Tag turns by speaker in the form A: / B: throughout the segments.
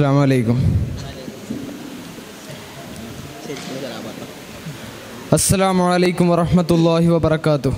A: അസ്സാം വലൈക്കും അസ്സാം വലൈക്കും വറഹമത്തല്ലാഹി വബർക്കാത്തു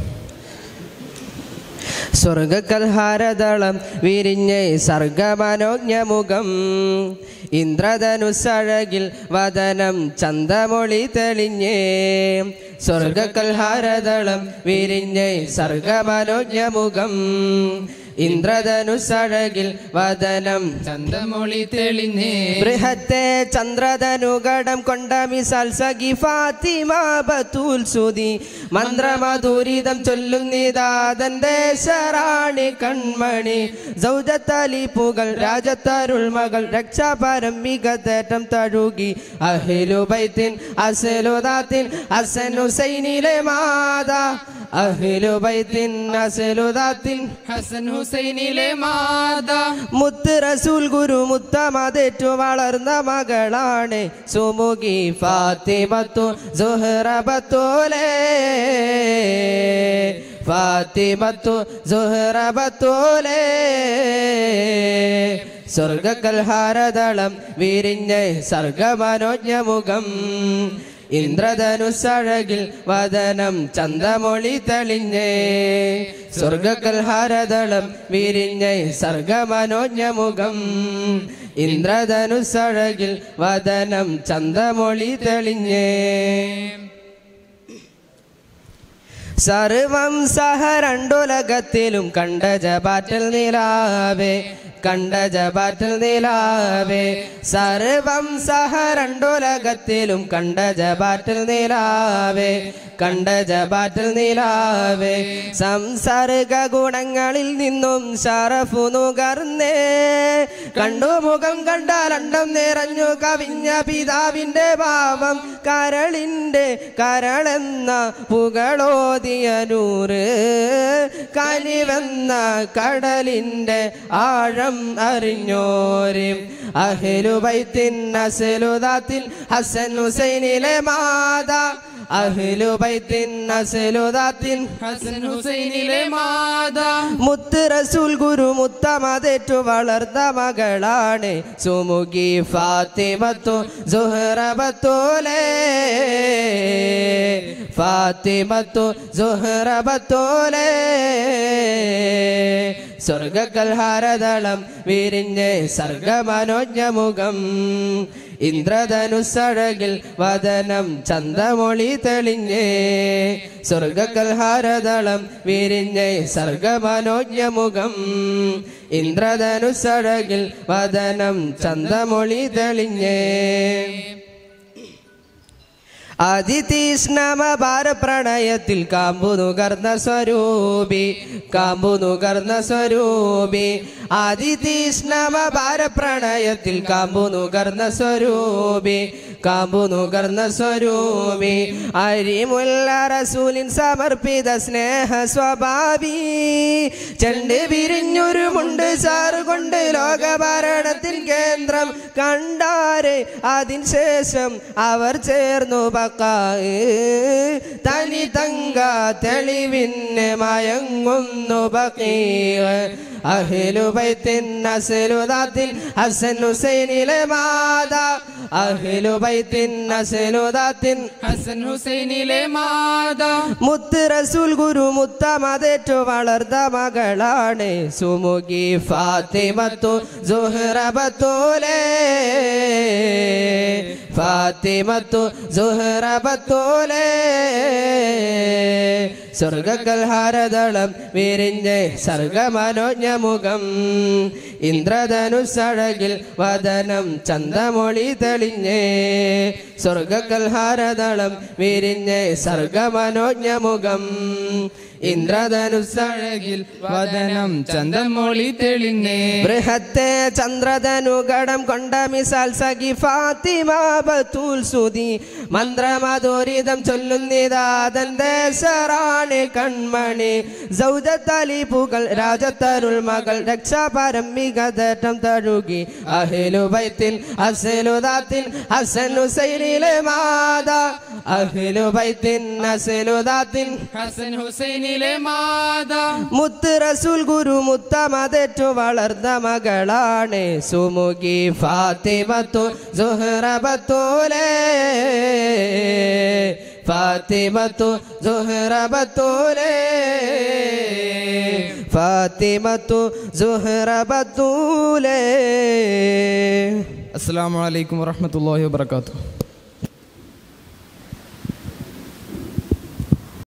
B: സ്വർഗകൽഹാരദളം വിരിഞ്ഞ് സർഗമനോജ്ഞമുഖം ഇന്ദ്രധനുസഴകിൽ വദനം ചന്തമൊളി തെളിഞ്ഞേ സ്വർഗകൽഹാരദളം വിരിഞ്ഞ് സർഗമനോജ്ഞമുഖം ഇന്ദ്രധനുസഴകിൽ വദനം
A: ചന്തമൊളി തെളിഞ്ഞേ
B: ബൃഹത്തെ ചന്ദ്രധനുകടം കൊണ്ട മിസാൽ സഖി ഫാത്തിമ ബത്തൂൽ സുതി മന്ത്രമധുരിതം ചൊല്ലുന്നിതാതന്റെ ശറാണി കൺമണി സൗജത്തലിപ്പുകൾ രാജത്തരുൾ മകൾ രക്ഷാപരം മികതേറ്റം തഴുകി അഹിലുബൈത്തിൻ അസലുദാത്തിൻ അസൻ ഹുസൈനിലെ മാതാ അഹിലുബൈത്തിൻ അസലുദാത്തിൻ
A: ഹസൻ ഹുസൈനിലെ മാതാ
B: മുത്ത് റസൂൽ ഗുരു മുത്തമതേറ്റു വളർന്ന മകളാണ് സുമുഖി ഫാത്തിമത്തു സുഹറബത്തോലേ ഫാത്തിമത്തു സുഹറബത്തോലേ സ്വർഗകൽഹാരദളം വിരിഞ്ഞ് സർഗമനോജ്ഞമുഖം ഇന്ദ്രധനുസഴകിൽ വദനം ചന്തമൊളി തെളിഞ്ഞേ സ്വർഗകൽഹാരദളം വിരിഞ്ഞ് സർഗമനോജ്ഞമുഖം ഇന്ദ്രധനുസഴകിൽ വദനം ചന്തമൊളി തെളിഞ്ഞേ സർവം സഹ രണ്ടുലകത്തിലും കണ്ട ജപാറ്റൽ നിലാവേ കണ്ട ജപാറ്റൽ നിലാവേ സർവം സഹ രണ്ടുലകത്തിലും കണ്ട ജപാറ്റൽ നിലാവേ കണ്ട ജപാറ്റൽ നിലാവേ സംസർഗ ഗുണങ്ങളിൽ നിന്നും ഷറഫു നുകർന്നേ കണ്ടു മുഖം കണ്ടാൽ അണ്ടം നിറഞ്ഞു കവിഞ്ഞ പിതാവിന്റെ ഭാവം കരളിന്റെ കരളെന്ന പുകളോതിയ നൂറ് കനിവെന്ന കടലിന്റെ ആഴം അറിഞ്ഞോര് അഹിലുബൈത്തിൻ അസലുദാത്തിൽ ഹസൻ ഹുസൈനിലെ മാതാ അഹിലുബൈത്തിൻ അസലുദാത്തിൻ
A: ഹസൻ ഹുസൈനിലെ മാതാ
B: മുത്ത് റസൂൽ ഗുരു മുത്തമതേറ്റു വളർന്ന മകളാണ് സുമുഖി ഫാത്തിമത്തു സുഹറബത്തോലേ ഫാത്തിമത്തു സുഹറബത്തോലേ സ്വർഗകൽഹാരദളം വിരിഞ്ഞ് സർഗമനോജ്ഞമുഖം ഇന്ദ്രധനുസഴകിൽ വദനം ചന്തമൊളി തെളിഞ്ഞേ സ്വർഗകൽഹാരദളം വിരിഞ്ഞ് സർഗമനോജ്ഞമുഖം ഇന്ദ്രധനുസഴകിൽ വദനം ചന്തമൊളി തെളിഞ്ഞേ അതിതീഷ്ണമപാര പ്രണയത്തിൽ കാമ്പു നുകർന്ന സ്വരൂപി കാമ്പു നുകർന്ന സ്വരൂപി അതിതീഷ്ണമപാര പ്രണയത്തിൽ കാമ്പു നുകർന്ന സ്വരൂപി കാമ്പു നുകർന്ന സ്വരൂപി അരിമുല്ല റസൂലിൻ സമർപ്പിത സ്നേഹ സ്വഭാവി ചെണ്ട് വിരിഞ്ഞൊരു മുണ്ട് സാറ് കൊണ്ട് ലോകഭരണത്തിൻ കേന്ദ്രം കണ്ടാരെ അതിന് ശേഷം അവർ ചേർന്നു ബക്കായ് തനി തങ്ക തെളിവിന് മയങ്ങുന്നു ബക്കീർ അഹിലുബൈത്തിൻ അസലുദാത്തിൽ ഹസൻ ഹുസൈനിലെ മാതാ അഹിലുബൈത്തിൻ അസലുദാത്തിൻ
A: ഹസൻ ഹുസൈനിലെ മാതാ
B: മുത്ത് റസൂൽ ഗുരു മുത്തമതേറ്റു വളർന്ന മകളാണ് സുമുഖി ഫാത്തിമത്തു സുഹറബത്തോലേ ഫാത്തിമത്തു സുഹറബത്തോലേ സ്വർഗകൽഹാരദളം വിരിഞ്ഞ് സർഗമനോജ്ഞമുഖം ഇന്ദ്രധനുസഴകിൽ വദനം ചന്തമൊളി തെളിഞ്ഞേ സ്വർഗകൽഹാരദളം വിരിഞ്ഞ് സർഗമനോജ്ഞമുഖം ഇന്ദ്രധനുസഴകിൽ
A: വദനം ചന്തമൊളി തെളിഞ്ഞേ
B: ബൃഹത്തെ ചന്ദ്രധനുകടം കൊണ്ട മിസാൽ സഖി ഫാത്തിമ ബത്തൂൽ സുതി മന്ത്രമധുരിതം ചൊല്ലുന്നിതാതന്റെ ശറാണി കൺമണി സൗജത്തലിപ്പുകൾ രാജത്തരുൾ മകൾ രക്ഷാപരം മികതേറ്റം തഴുകി അഹിലുബൈത്തിൻ അസലുദാത്തിൻ ഹസൻ ഹുസൈനിലെ മാതാ അഹ്ലു ബൈത്തിൻ നസ്ലു ദാത്തിൻ
A: ഹസൻ ഹുസൈനിലെ മാത
B: മുത്ത് റസൂൽ ഗുരു മുത്തമതറ്റു വളർന്ന മകളാണ് സുമുഖി ഫാത്തിമത്തു സുഹ്റബത്തൂലേ ഫാത്തിമത്തു സുഹ്റബത്തൂലേ ഫാത്തിമത്തു സുഹ്റബത്തൂലേ
A: അസ്സാം വലൈക്കും വാഹമത്തല്ലാഹി വാബർക്കാത്തു